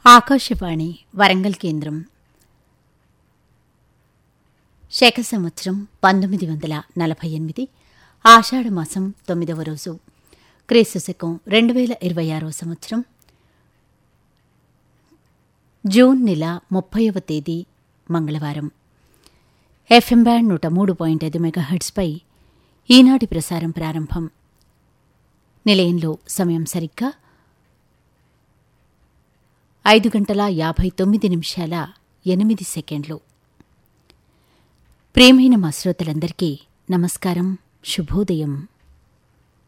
ఆకాశవాణి వరంగల్ కేంద్రం శక సంవత్సరం పంతొమ్మిది వందల నలభై ఎనిమిది ఆషాఢమాసం తొమ్మిదవ రోజు క్రీస్తు శకం రెండు వేల ఇరవై ఆరవ సంవత్సరం జూన్ నెల ముప్పైవ తేదీ మంగళవారం ఎఫ్ఎం బ్యాండ్ నూట మూడు పాయింట్ ఐదు మెగాహెడ్స్పై ఈనాటి ప్రసారం ప్రారంభం నిలయంలో సమయం సరిగ్గా ఐదు గంటల యాభై తొమ్మిది నిమిషాల ఎనిమిది సెకండ్లు ప్రేమైన మా శ్రోతలందరికీ నమస్కారం శుభోదయం